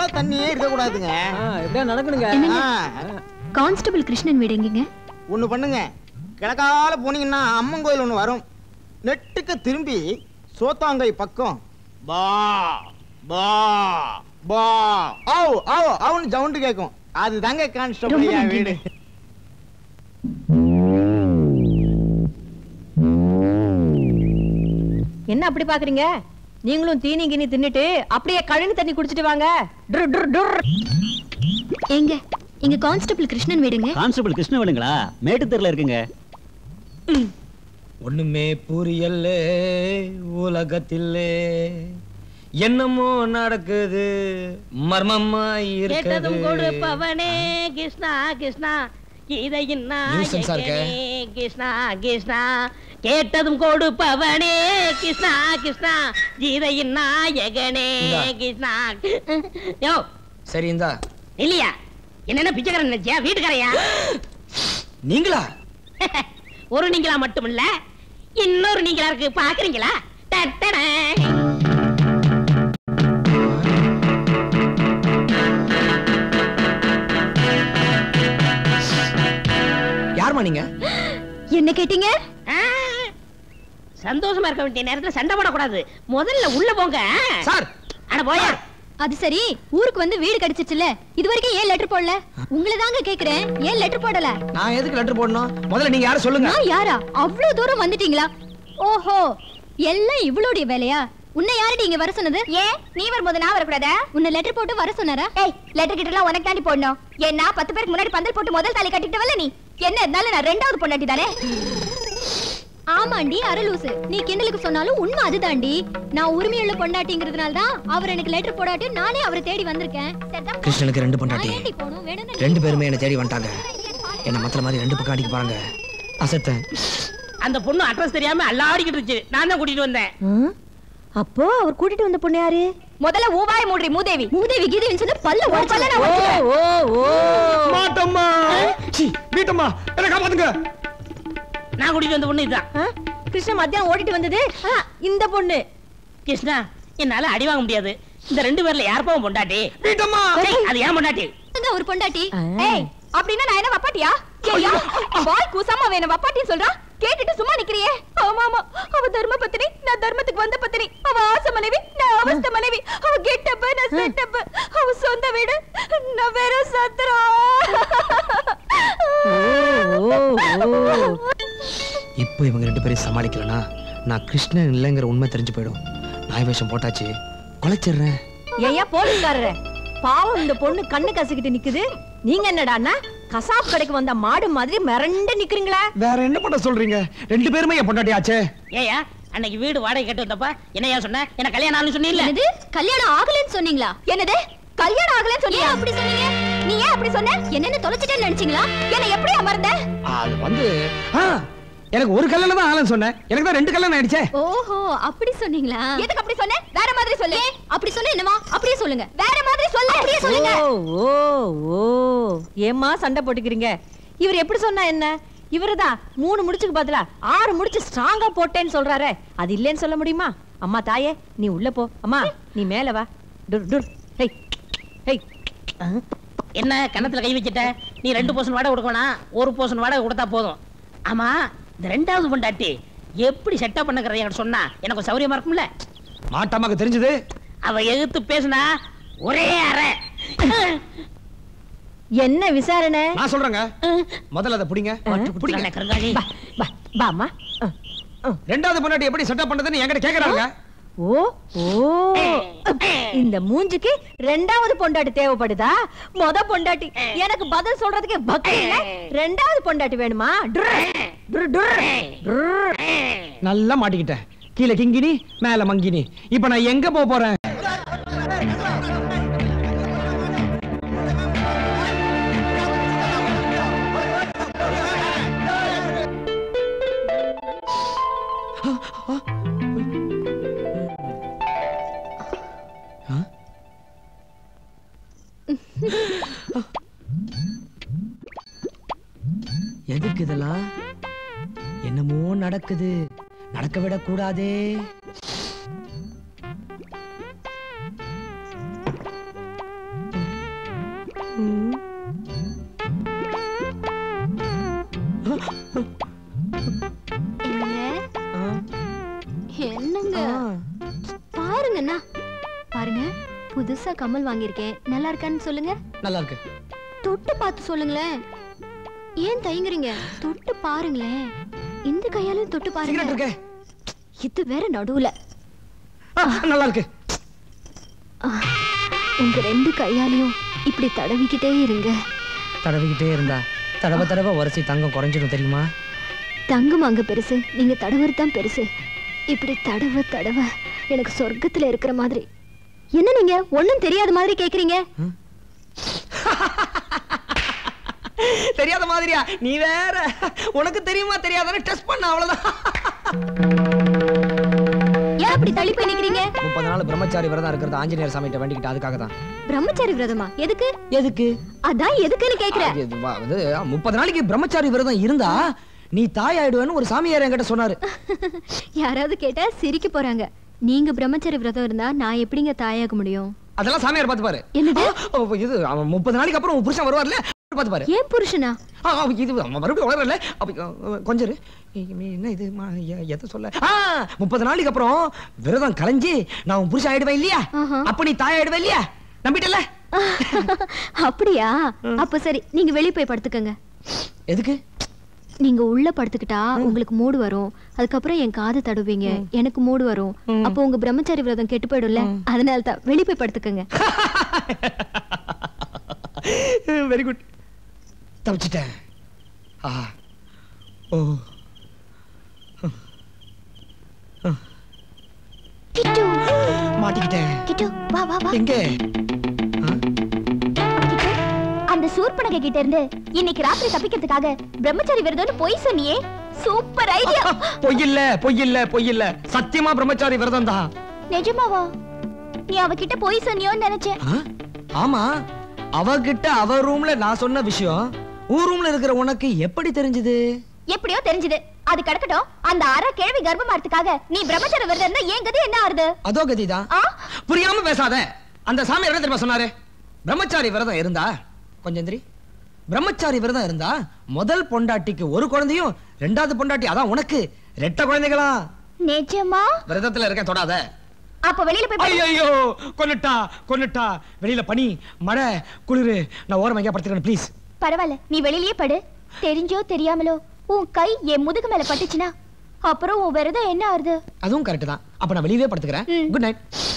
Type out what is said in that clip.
தண்ணியே இருக்க கூடாதுங்க எப்படியா நடக்கணுங்க கான்ஸ்டபிள் கிருஷ்ணன் வீடு எங்கீங்க ஒண்ணு பண்ணுங்க கிழக்கால போனீங்கன்னா அம்மன் கோயில் ஒண்ணு வரும் நெட்டுக்கு திரும்பி சோத்தாங்கை பக்கம் பா பா பா ஆவ் ஆவ் அவனு சவுண்டு கேட்கும் அது தாங்க கான்ஸ்டபிள் ரொம்ப ஐயா நன்றிங்க. வீடு என்ன அப்படி பாக்குறீங்க நீங்களும் தீனி கினி தின்னுட்டு அப்படியே கழனி தண்ணி குடிச்சிட்டு வாங்க டுர், டுர், டுர். எங்க இங்க கான்ஸ்டபிள் கிருஷ்ணன் வீடுங்க கான்ஸ்டபிள் கிருஷ்ணவேலுங்களா மேட்டுத்தெருல இருக்குங்க ஒண்ணுமே புரியல உலகத்திலே என்னமோ நடக்குது மர்மமா கேட்டதும் இருக்குது கொடுப்பவனே கிருஷ்ணா கிருஷ்ணா கீதையின் Nuisance ஆ இருக்க. நாயகனே கிருஷ்ணா கிருஷ்ணா கேட்டதும் கொடுப்பவனே கிருஷ்ணா கிருஷ்ணா கீதையின் நாயகனே இந்தா. கிருஷ்ணா யோ சரி இந்தா இல்லையா என்னென்ன பிச்சைக்காரன் நினைச்சியா வீட்டுக்காரையா நீங்களா ஒரு நீங்களா மட்டுமில்ல இன்னொரு நீங்களா இருக்கு பாக்குறீங்களா டட்டட. யாருமா நீங்க என்ன கேட்டீங்க ஆ, சந்தோஷமா இருக்க வேண்டிய நேரத்துல சண்டை போடக்கூடாது முதல்ல உள்ள போங்க சார் அட போயா அது சரி ஊருக்கு வந்து வீடு கிடைச்சிச்சுல இது வரைக்கும் ஏன் லெட்டர் போடல உங்களை தாங்க கேக்குறேன் ஏன் லெட்டர் போடல நான் எதுக்கு லெட்டர் போடணும் முதல்ல நீங்க யாரும் சொல்லுங்க நான் யாரா அவ்வளவு தூரம் வந்துட்டீங்களா ஓஹோ எல்லாம் இவளுடைய வேலையா உன்னை யாரடி இங்க வர சொன்னது ஏன் நீ வரும்போது நான் வரக்கூடாதா உன்னை லெட்டர் போட்டு வர சொன்னாரா ஏய் லெட்டர் கிட்டலாம் உனக்கு தாண்டி போடணும் ஏன்னா பத்து பேருக்கு முன்னாடி பந்தல் போட்டு முதல் தாலி கட்டிட்டு வரல நீ என்ன இருந்தாலும் நான் ரெண்டாவது பொண்டாட்டி தானே ஆமாண்டி அரலூசு நீ கிண்டலுக்கு சொன்னாலும் உண்மை அதுதாண்டி நான் உரிமையுள்ள பொண்டாட்டிங்கிறதுனால தான் அவர் எனக்கு லெட்டர் போடாட்டி நானே அவரை தேடி வந்திருக்கேன் சரிதான்? கிருஷ்ணனுக்கு ரெண்டு நான் பொண்டாட்டி ஏண்டி போகணும்? வேணும்னா நீ ரெண்டு பேருமே என்ன தேடி வந்துட்டாங்க என்ன மத்தல மாதிரி ரெண்டு பக்கம் அடிக்க பாருங்க அசத்தேன் அந்த பொண்ணு அட்ரஸ் தெரியாம அல்லாடிக்கிட்டு இருந்துச்சு நான் தான் கூட்டிட்டு வந்தேன் அப்போ அவர் கூட்டிட்டு வந்த பொண்ணு யாரு முதல்ல ஊவாய மூடுறி மூதேவி மூதேவி கீதேவின்னு சொன்னா பல்ல உடைச்சல நான் ஓ உடைச்சிடுவேன். ஓ ஓ மாட்டம்மா வீட்டம்மா என்ன காப்பாத்துங்க நான் கூட்டிட்டு வந்த பொண்ணு இதுதான் ஆ, கிருஷ்ணா மத்தியானம் ஓடிட்டு வந்தது ஆ, இந்த பொண்ணு கிருஷ்ணா என்னால அடி வாங்க முடியாது இந்த ரெண்டு பேர்ல யாருப்பாவும் பொண்டாட்டி வீட்டம்மா ஏய், அது ஏன் பொண்டாட்டி அங்க ஒரு பொண்டாட்டி ஆ. ஏய் அப்படின்னா நான் என்ன வப்பாட்டியா ஏய்யா வாய் கூசாம வேணும் வப்பாட்டின்னு சொல்றா கேட்டுட்டு சும்மா நிக்கிறியே ஆமா ஆமா அவ தர்ம பத்தினி நான் தர்மத்துக்கு வந்த பத்தினி அவ ஆசை மனைவி நான் அவஸ்த மனைவி அவ கெட்டப்ப நான் செட்டப்ப அவ சொந்த வீடு நான் வேற சத்திரம் இப்போ இவங்க ரெண்டு பேரையும் சமாளிக்கலனா நான் கிருஷ்ணன் இல்லைங்கிற உண்மை தெரிஞ்சு போயிடும் நாய் வேஷம் போட்டாச்சு குலைச்சிடுறேன் ஏயா போலீஸ்காரரே பாவம் இந்த பொண்ணு கண்ணு கசிக்கிட்டு நிக்குது நீங்க என்னடான்னா கசாப் கடைக்கு வந்த மாடு மாதிரி மிரண்டு நிக்கிறீங்களா வேற என்ன பண்ண சொல்றீங்க ரெண்டு பேருமே என் பொண்டாட்டி ஆச்சே ஏயா அன்னைக்கு வீடு வாடகை கட்டு வந்தப்ப என்னையா சொன்ன என்ன கல்யாணம் ஆகலன்னு சொன்னீல்ல என்னது கல்யாணம் ஆகலன்னு சொன்னீங்களா என்னது கல்யாணம் ஆகலன்னு சொன்னீங்க அப்படி சொன்னீங்க நீ ஏன் அப்படி சொன்ன என்னன்னு தொலைச்சிட்டேன்னு நினைச்சீங்களா என்ன எப்படி அமர்ந்த அது வந்து ஆ, எனக்கு ஒரு கல்யாணம் தான் ஆகலன்னு சொன்னேன் எனக்கு தான் ரெண்டு கல்யாணம் ஆயிடுச்சே ஓஹோ அப்படி சொன்னீங்களா எதுக்கு அப்படி சொன்ன வேற மாதிரி சொல்லு அப்படி சொன்ன என்னமா அப்படியே சொல்லுங்க வேற மாதிரி சொல்லு அப்படியே சொல்லுங்க ஓ ஓ ஓ ஏம்மா சண்டை போட்டுக்கிறீங்க இவர் எப்படி சொன்னா என்ன இவருதான் மூணு முடிச்சுக்கு பதிலா ஆறு முடிச்சு ஸ்ட்ராங்கா போட்டேன்னு சொல்றாரே அது இல்லைன்னு சொல்ல முடியுமா அம்மா தாயே நீ உள்ள போ அம்மா நீ மேல வா டுர் டுர் ஹேய் ஹேய் என்ன கணத்துல கை வச்சுட்ட நீ ரெண்டு போர்ஷன் வாடகை கொடுக்கணும் ஒரு போர்ஷன் வாடகை கொடுத்தா போதும் ஆமா இந்த ரெண்டாவது பொண்டாட்டி எப்படி செட்டப் பண்ணுக்கிறத எனக்கு சொன்னா எனக்கு ஒரு சௌரியமா இருக்கும்ல மாட்டம்மாக்கு தெரிஞ்சது அவ எதிர்த்து பேசுனா ஒரே அறை என்ன விசாரணை நான் சொல்றேங்க முதல்ல அதை பிடிங்க பிடிக்கல கருங்காலி பா பா பாம்மா அஹ், அஹ். ரெண்டாவது பொண்டாட்டி எப்படி செட்டப் பண்றதுன்னு என்கிட்ட கேக்குறாங்க ஓ ஓ இந்த மூஞ்சிக்கு ரெண்டாவது பொண்டாட்டி தேவைப்படுதா மொத பொண்டாட்டி எனக்கு பதில் சொல்றதுக்கு பக்தி இல்ல ரெண்டாவது பொண்டாட்டி வேணுமா டுர், டுர், டுர், டுர். நல்லா மாட்டிக்கிட்டேன் கீழே கிங்கினி மேல மங்கினி இப்ப நான் எங்க போக போறேன் எதுக்கு இதெல்லாம் என்னமோ நடக்குது நடக்க விடக்கூடாதே என்னங்க பாருங்கண்ணா பாருங்க புதுசா கமல் வாங்கியிருக்கேன் நல்லா இருக்கான்னு சொல்லுங்க நல்லா இருக்கு தொட்டு பார்த்து சொல்லுங்களேன் ஏன் தயங்குறீங்க தொட்டு பாருங்களேன் இந்த கையாலையும் தொட்டு சிகரெட் பாருங்க இருக்கே இது வேற நடுவுல ஆ, நல்லா இருக்கு உங்க ரெண்டு கையாலையும் இப்படி தடவிக்கிட்டே இருங்க தடவிக்கிட்டே இருந்தா தடவை தடவை உரசி தங்கம் குறைஞ்சிடும் தெரியுமா தங்கம் அங்க பெருசு நீங்க தடவுறது தான் பெருசு இப்படி தடவ தடவ எனக்கு சொர்க்கத்துல இருக்கிற மாதிரி என்ன நீங்க ஒண்ணும் தெரியாத மாதிரி கேக்குறீங்க தெரியாத மாதிரியா நீ வேற உனக்கு தெரியுமா தெரியாதானே டெஸ்ட் பண்ண அவ்வளவுதான் ஏன் அப்படி தள்ளி போய் நிக்கிறீங்க முப்பது நாள் பிரம்மச்சாரி விரதம் இருக்கிறது ஆஞ்சநேயர் சாமிகிட்ட வேண்டிக்கிட்டு அதுக்காக தான் பிரம்மச்சாரி விரதமா எதுக்கு எதுக்கு அதான் எதுக்குன்னு கேக்குறேன் அது இது வா- இது முப்பது நாளைக்கு பிரம்மச்சாரி விரதம் இருந்தா நீ தாய் ஆயிடுவேன்னு ஒரு சாமியார் என்கிட்ட சொன்னாரு யாராவது கேட்டா சிரிக்க போறாங்க நீங்க பிரம்மச்சரி விரதம் இருந்தா நான் எப்படிங்க தாயாக முடியும் அதெல்லாம் சாமியார் பார்த்து பாரு என்னது? ஆ, ஓ, இது அவன் முப்பது நாளைக்கு அப்புறம் உன் புருஷன் வருவார்ல பார்த்து பாரு ஏன் புருஷனா ஆ, ஆ, இது அவன் மறுபடியும் வளரல அப்ப ஆ, கொஞ்சம் இரு. ஏய், நீ என்ன இது மா, எ- எதை சொல்ல ஆ, முப்பது நாளைக்கு அப்புறம் விரதம் கலைஞ்சு நான் உன் புருஷன் ஆயிடுவேன் இல்லையா ஆஹா. அப்ப நீ தாய் ஆயிடுவேன் இல்லையா நம்பிட்டல அப்படியா அப்ப சரி நீங்க வெளிய போய் படுத்துக்கங்க எதுக்கு நீங்க உள்ள படுத்துக்கிட்டா உங்களுக்கு மூடு வரும் அதுக்கப்புறம் என் காது தடுவீங்க எனக்கு மூடு வரும் அப்போ உங்க பிரம்மச்சாரி விரதம் கெட்டு போயிடும்ல அதனால தான் வெளிய போய் படுத்துக்கங்க வெரி குட் தப்பிச்சிட்டேன் ஆ ஓ கிட்டு மாட்டிக்கிட்டேன் கிட்டு வா வா வா எங்க ஆ? கிட்டு அந்த சூர்பனக கிட்ட இருந்து இன்னைக்கு ராத்திரி தப்பிக்கிறதுக்காக பிரம்மச்சாரி விரதம்னு போய் சொன்னியே சூப்பர் ஐடியா பொய் இல்ல பொய் இல்ல பொய் இல்ல சத்தியமா பிரம்மச்சாரி விரதம் தான் நிஜமாவா நீ அவகிட்ட போய் சொன்னியோன்னு நினைச்சேன் ஆமா அவகிட்ட அவ ரூம்ல நான் சொன்ன விஷயம் ஊர் ரூம்ல இருக்கிற உனக்கு எப்படி தெரிஞ்சது எப்படியோ தெரிஞ்சது அது கிடக்கட்டும் அந்த அரை கேள்வி கர்ப்பமாறதுக்காக நீ பிரம்மச்சாரி விரதம் இருந்தா ஏன் கதி என்ன ஆறுது அதோ கதிதான் ஆ புரியாம பேசாத அந்த சாமி என்ன தெரியுமா சொன்னாரு பிரம்மச்சாரி விரதம் இருந்தா கொஞ்சம் எந்திரி பிரம்மச்சாரி விரதம் இருந்தா முதல் பொண்டாட்டிக்கு ஒரு குழந்தையும் ரெண்டாவது பொண்டாட்டி அதான் உனக்கு ரெட்ட குழந்தைகளா நிஜமா விரதத்துல இருக்கேன் தொடாத அப்ப வெளியில போய் படு. ஐயோ கொன்னுட்டா கொன்னுட்டா வெளியில பனி மழை குளிரு நான் ஓரம் எங்கேயா படுத்துக்கிறேன் ப்ளீஸ் பரவாயில்ல நீ வெளியிலயே படு தெரிஞ்சோ தெரியாமலோ உன் கை என் முதுகு மேல பட்டுச்சுன்னா அப்புறம் உன் விரதம் என்ன ஆறுது அதுவும் கரெக்ட் தான் அப்ப நான் வெளியவே படுத்துக்கிறேன் ம். Good night